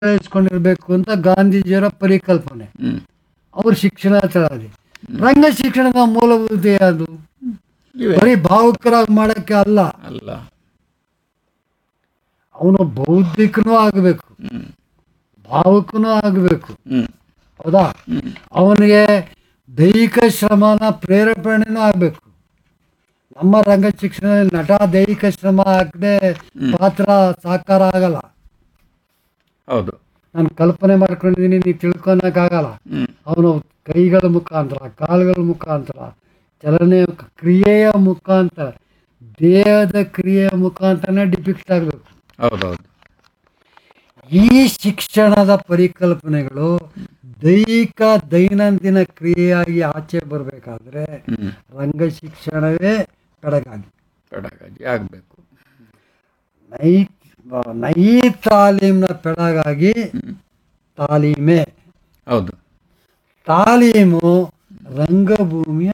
ಅಳವಡಿಸ್ಕೊಂಡಿರ್ಬೇಕು ಅಂತ ಗಾಂಧೀಜಿಯವರ ಪರಿಕಲ್ಪನೆ ಹ್ಮ್ ಅವ್ರ ಶಿಕ್ಷಣ ತಳದಿ ರಂಗ ಶಿಕ್ಷಣದ ಮೂಲಭೂತ ಯಾವುದು ಇವೆ ಬರೀ ಭಾವುಕರಾಗಿ ಮಾಡಕ್ಕೆ ಅಲ್ಲ ಅಲ್ಲ ಅವನು ಬೌದ್ಧಿಕನೂ ಆಗಬೇಕು ಹ್ಮ್ ಭಾವುಕನೂ ಆಗಬೇಕು ಹ್ಮ್ ಹೌದಾ ಹ್ಮ್ ಅವನಿಗೆ ದೈಹಿಕ ಶ್ರಮನ ಪ್ರೇರೇಪಣೆನೂ ಆಗಬೇಕು ನಮ್ಮ ರಂಗ ಶಿಕ್ಷಣದಲ್ಲಿ ನಟ ದೈಹಿಕ ಶ್ರಮ ಹಾಕದೆ ಪಾತ್ರ ಸಾಕಾರ ಆಗಲ್ಲ ಹೌದು ನಾನು ಕಲ್ಪನೆ ಮಾಡ್ಕೊಂಡಿದ್ದೀನಿ ನೀವು ತಿಳ್ಕೊಳಕ್ಕಾಗಲ್ಲ ಹ್ಮ್ ಅವನು ಕೈಗಳ ಮುಖಾಂತರ ಕಾಲುಗಳ ಮುಖಾಂತರ ಚಲನೆ ಕ್ರಿಯೆಯ ಮುಖಾಂತರ ದೇಹದ ಕ್ರಿಯೆಯ ಮುಖಾಂತರನೇ ಡಿಪಿಕ್ಟ್ ಆಗಬೇಕು ಹೌದೌದು ಈ ಶಿಕ್ಷಣದ ಪರಿಕಲ್ಪನೆಗಳು ದೈಹಿಕ ದೈನಂದಿನ ಕ್ರಿಯೆಯಾಗಿ ಆಚೆ ಬರಬೇಕಾದ್ರೆ ಹ್ಮ್ ರಂಗ ಶಿಕ್ಷಣವೇ ಬೆಳಗಾಗಿ ಪೆಡಗಾಜಿ ಆಗಬೇಕು ನೈ ನೈ ತಾಲೀಮ್ನ ಬೆಳಗಾಗಿ ತಾಲೀಮೆ ಹೌದು ತಾಲೀಮು ರಂಗಭೂಮಿಯ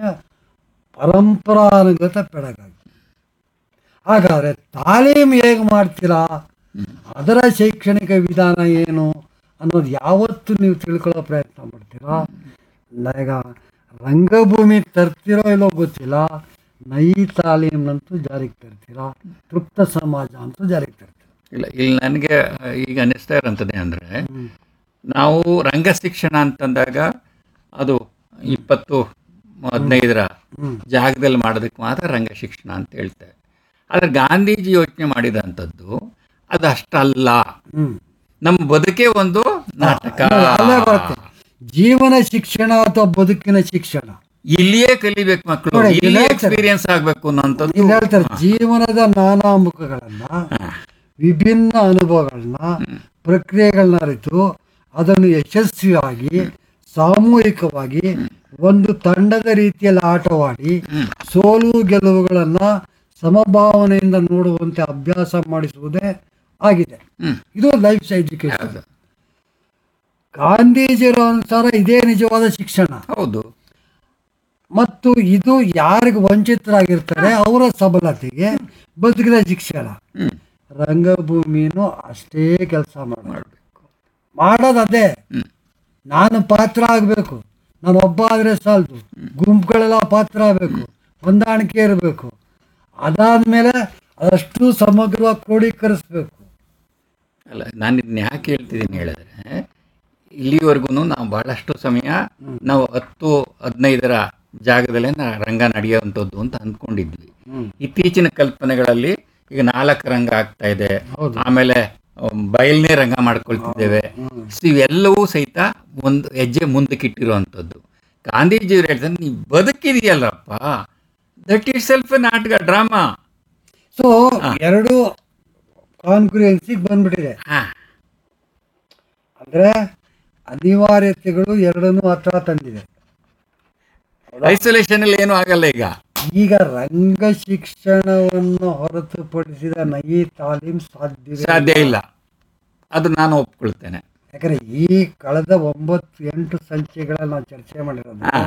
ಪರಂಪರಾನುಗತ ಬೆಳಗಾಗಿ ಹಾಗಾದ್ರೆ ತಾಲೀಮ್ ಹೇಗೆ ಮಾಡ್ತೀರಾ ಅದರ ಶೈಕ್ಷಣಿಕ ವಿಧಾನ ಏನು ಅನ್ನೋದು ಯಾವತ್ತು ನೀವು ತಿಳ್ಕೊಳ್ಳೋ ಪ್ರಯತ್ನ ಮಾಡ್ತೀರಾ ಈಗ ರಂಗಭೂಮಿ ತರ್ತಿರೋ ಇಲ್ಲೋ ಗೊತ್ತಿಲ್ಲ ನೈ ತಾಲೀಮ್ನಂತೂ ಜಾರಿಗೆ ತರ್ತೀರಾ ತೃಪ್ತ ಸಮಾಜ ಅಂತೂ ಜಾರಿಗೆ ತರ್ತೀರಾ ಇಲ್ಲ ಇಲ್ಲಿ ನನಗೆ ಈಗ ಅನಿಸ್ತಾ ಇರೋಂಥದ್ದೇ ಅಂದರೆ ನಾವು ರಂಗ ಶಿಕ್ಷಣ ಅಂತಂದಾಗ ಅದು ಇಪ್ಪತ್ತು ಹದಿನೈದರ ಜಾಗದಲ್ಲಿ ಮಾಡೋದಕ್ಕೆ ಮಾತ್ರ ರಂಗ ಶಿಕ್ಷಣ ಅಂತ ಹೇಳ್ತೇವೆ ಆದರೆ ಗಾಂಧೀಜಿ ಯೋಚನೆ ಮಾಡಿದಂಥದ್ದು ಅದು ಅಷ್ಟಲ್ಲ ಹ್ಮ್ ನಮ್ಮ ಬದುಕೇ ಒಂದು ನಾಟಕ ಅಲ್ಲೇ ಬರುತ್ತೆ ಜೀವನ ಶಿಕ್ಷಣ ಅಥವಾ ಬದುಕಿನ ಶಿಕ್ಷಣ ಇಲ್ಲಿಯೇ ಕಲಿಬೇಕು ಮಕ್ಕಳು ನೋಡಿ, ಇಲ್ಲಿ ಇಲ್ಲಿ ಎಕ್ಸ್ಪೀರಿಯನ್ಸ್ ಆಗಬೇಕು ಅನ್ನೋಂಥದ್ದು ಇಲ್ಲಿ ಹೇಳ್ತಾರೆ ಜೀವನದ ನಾನಾ ಮುಖಗಳನ್ನ ವಿಭಿನ್ನ ಅನುಭವಗಳನ್ನ ಪ್ರಕ್ರಿಯೆಗಳನ್ನ ಅರಿತು ಅದನ್ನು ಯಶಸ್ವಿಯಾಗಿ ಸಾಮೂಹಿಕವಾಗಿ ಒಂದು ತಂಡದ ರೀತಿಯಲ್ಲಿ ಆಟವಾಡಿ ಸೋಲು ಗೆಲುವುಗಳನ್ನ ಸಮಭಾವನೆಯಿಂದ ನೋಡುವಂತೆ ಅಭ್ಯಾಸ ಮಾಡಿಸುವುದೇ ಆಗಿದೆ ಹ್ಮ್. ಇದು ಲೈಫ್ ಎಜುಕೇಶನ್ ಹೌದು. ಗಾಂಧೀಜಿಯವರ ಅನುಸಾರ ಇದೇ ನಿಜವಾದ ಶಿಕ್ಷಣ ಹೌದು ಮತ್ತು ಇದು ಯಾರಿಗೆ ವಂಚಿತರಾಗಿರ್ತಾರೆ ಅವರ ಸಬಲತೆಗೆ ಬದುಕಿನ ಶಿಕ್ಷಣ ಹ್ಮ್ ರಂಗಭೂಮಿನೂ ಅಷ್ಟೇ ಕೆಲಸ ಮಾಡ ಮಾಡಬೇಕು ಮಾಡೋದು ಅದೇ ಹ್ಮ್ ನಾನು ಪಾತ್ರ ಆಗಬೇಕು ನಾನು ಒಬ್ಬ ಆದರೆ ಸಾಲದು ಗುಂಪುಗಳೆಲ್ಲ ಪಾತ್ರ ಆಗಬೇಕು ಹೊಂದಾಣಿಕೆ ಇರಬೇಕು ಅದಾದ್ಮೇಲೆ ಅದಷ್ಟು ಸಮಗ್ರವಾಗಿ ಕ್ರೋಢೀಕರಿಸ್ಬೇಕು ಅಲ್ಲ ನಾನು ಇದನ್ನ ಯಾಕೆ ಹೇಳ್ತಿದ್ದೀನಿ ಹೇಳಿದ್ರೆ ಇಲ್ಲಿವರೆಗೂ ನಾವು ಬಹಳಷ್ಟು ಸಮಯ ನಾವು ಹತ್ತು ಹದಿನೈದರ ಜಾಗದಲ್ಲೇ ನಾ ರಂಗ ನಡೆಯುವಂಥದ್ದು ಅಂತ ಅಂದ್ಕೊಂಡಿದ್ವಿ ಇತ್ತೀಚಿನ ಕಲ್ಪನೆಗಳಲ್ಲಿ ಈಗ ನಾಲ್ಕು ರಂಗ ಆಗ್ತಾ ಇದೆ ಹೌದು. ಆಮೇಲೆ ಅಹ್, ಬಯಲ್ನೇ ರಂಗ ಮಾಡ್ಕೊಳ್ತಿದ್ದೇವೆ ಸೊ ಇವೆಲ್ಲವೂ ಸಹಿತ ಒಂದು ಹೆಜ್ಜೆ ಮುಂದಕ್ಕಿಟ್ಟಿರುವಂಥದ್ದು ಗಾಂಧೀಜಿಯವ್ರು ಹೇಳ್ತಾರೆ ನೀವು ಬದುಕಿದೆಯಲ್ಲಪ್ಪ ದಟ್ ಇಟ್ ಸೆಲ್ಫ್ ನಾಟಕ ಡ್ರಾಮಾ ಸೊ ಎರಡು ಕಾನ್ಕ್ರಿಯನ್ಸಿಗೆ ಬಂದ್ಬಿಟ್ಟಿದೆ ಹಾ ಅಂದ್ರೆ ಅನಿವಾರ್ಯತೆಗಳು ಎರಡನ್ನೂ ಹತ್ರ ತಂದಿದೆ ಐಸೋಲೇಷನ್ ಅಲ್ಲಿ ಏನು ಆಗಲ್ಲ ಈಗ ಈಗ ರಂಗ ಶಿಕ್ಷಣವನ್ನು ಹೊರತುಪಡಿಸಿದ ನೈ ತಾಲೀಮ್ ಸಾಧ್ಯವೇ ಸಾಧ್ಯ ಇಲ್ಲ ಅದು ನಾನು ಒಪ್ಕೊಳ್ತೇನೆ ಯಾಕಂದ್ರೆ ಈ ಕಳೆದ ಒಂಬತ್ತು ಎಂಟು ಸಂಚಿಕೆಗಳಲ್ಲಿ ನಾವು ಚರ್ಚೆ ಮಾಡಿರೋದು ಹಾ.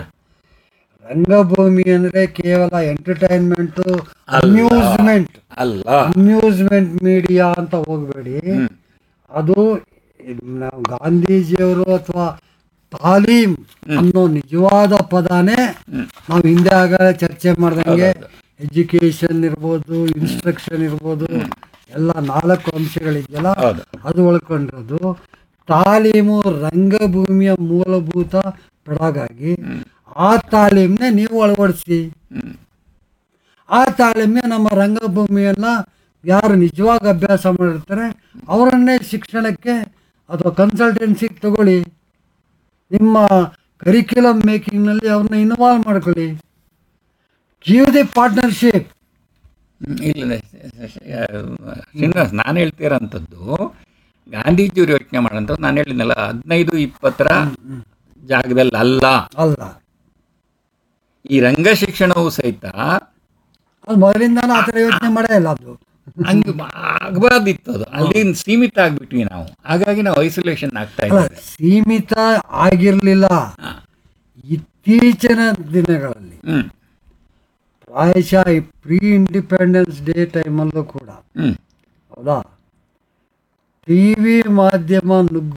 ರಂಗಭೂಮಿ ಅಂದ್ರೆ ಕೇವಲ ಎಂಟರ್ಟೈನ್ಮೆಂಟ್ ಅಮ್ಯೂಸ್ಮೆಂಟ್ ಅಲ್ಲ ಅಮ್ಯೂಸ್ಮೆಂಟ್ ಮೀಡಿಯಾ ಅಂತ ಹೋಗ್ಬೇಡಿ ಅದು ನಾವು ಗಾಂಧೀಜಿಯವರು ಅಥವಾ ತಾಲೀಮ್ ಅನ್ನೋ ನಿಜವಾದ ಪದಾನೇ ನಾವು ಹಿಂದೆ ಆಗಲೇ ಚರ್ಚೆ ಮಾಡ್ದಂಗೆ ಎಜುಕೇಶನ್ ಇರ್ಬೋದು ಇನ್ಸ್ಟ್ರಕ್ಷನ್ ಇರ್ಬೋದು ಎಲ್ಲ ನಾಲ್ಕು ಅಂಶಗಳಿದೆಯಲ್ಲ ಹೌದು. ಅದು ಒಳ್ಕೊಂಡಿರೋದು ತಾಲೀಮು ರಂಗಭೂಮಿಯ ಮೂಲಭೂತ ಪೆಡಗಾಗಿ ಆ ತಾಲೀಮ್ನೇ ನೀವು ಅಳವಡಿಸಿ ಹ್ಮ್. ಆ ತಾಳ್ಮೆ ನಮ್ಮ ರಂಗಭೂಮಿಯನ್ನ ಯಾರು ನಿಜವಾಗಿ ಅಭ್ಯಾಸ ಮಾಡಿರ್ತಾರೆ ಅವರನ್ನೇ ಶಿಕ್ಷಣಕ್ಕೆ ಅಥವಾ ಕನ್ಸಲ್ಟೆನ್ಸಿಗೆ ತಗೊಳ್ಳಿ ನಿಮ್ಮ ಕರಿಕ್ಯುಲಮ್ ಮೇಕಿಂಗ್ನಲ್ಲಿ ಅವ್ರನ್ನ ಇನ್ವಾಲ್ವ್ ಮಾಡ್ಕೊಳ್ಳಿ ಗಿವ್ ದಿ ಪಾರ್ಟ್ನರ್ಶಿಪ್ ಹ್ಮ್, ಇಲ್ಲ ಶ್ರೀನಿವಾಸ್ ನಾನು ಹೇಳ್ತಿರೋಂಥದ್ದು ಗಾಂಧೀಜಿಯವರು ಯೋಚನೆ ಮಾಡೋಂಥ ನಾನು ಹೇಳಿದ್ನಲ್ಲ ಹದಿನೈದು ಇಪ್ಪತ್ತರ ಜಾಗದಲ್ಲಿ ಅಲ್ಲ ಅಲ್ಲ ಈ ರಂಗ ಶಿಕ್ಷಣವು ಸಹಿತ ಅದು ಮೊದಲಿಂದಾನು ಆ ಥರ ಯೋಚನೆ ಮಾಡೇ ಇಲ್ಲ ಅದು ಹಂಗೆ ಆಗಬಾರ್ದಿತ್ತು ಅದು ಅಲ್ಲಿ ಸೀಮಿತ ಆಗ್ಬಿಟ್ವಿ ನಾವು ಹಾಗಾಗಿ ನಾವು ಐಸೋಲೇಷನ್ ಆಗ್ತಾ ಅಲ್ಲ ಇದ್ದೀವಿ ಸೀಮಿತ ಆಗಿರಲಿಲ್ಲ ಇತ್ತೀಚಿನ ದಿನಗಳಲ್ಲಿ ಹ್ಮ್ ಪ್ರಾಯಶಃ ಈ ಪ್ರೀ ಇಂಡಿಪೆಂಡೆನ್ಸ್ ಡೇ ಟೈಮಲ್ಲೂ ಕೂಡ ಹ್ಮ್ ಹೌದಾ ಟಿ ವಿ ಮಾಧ್ಯಮ ನುಗ್ಗು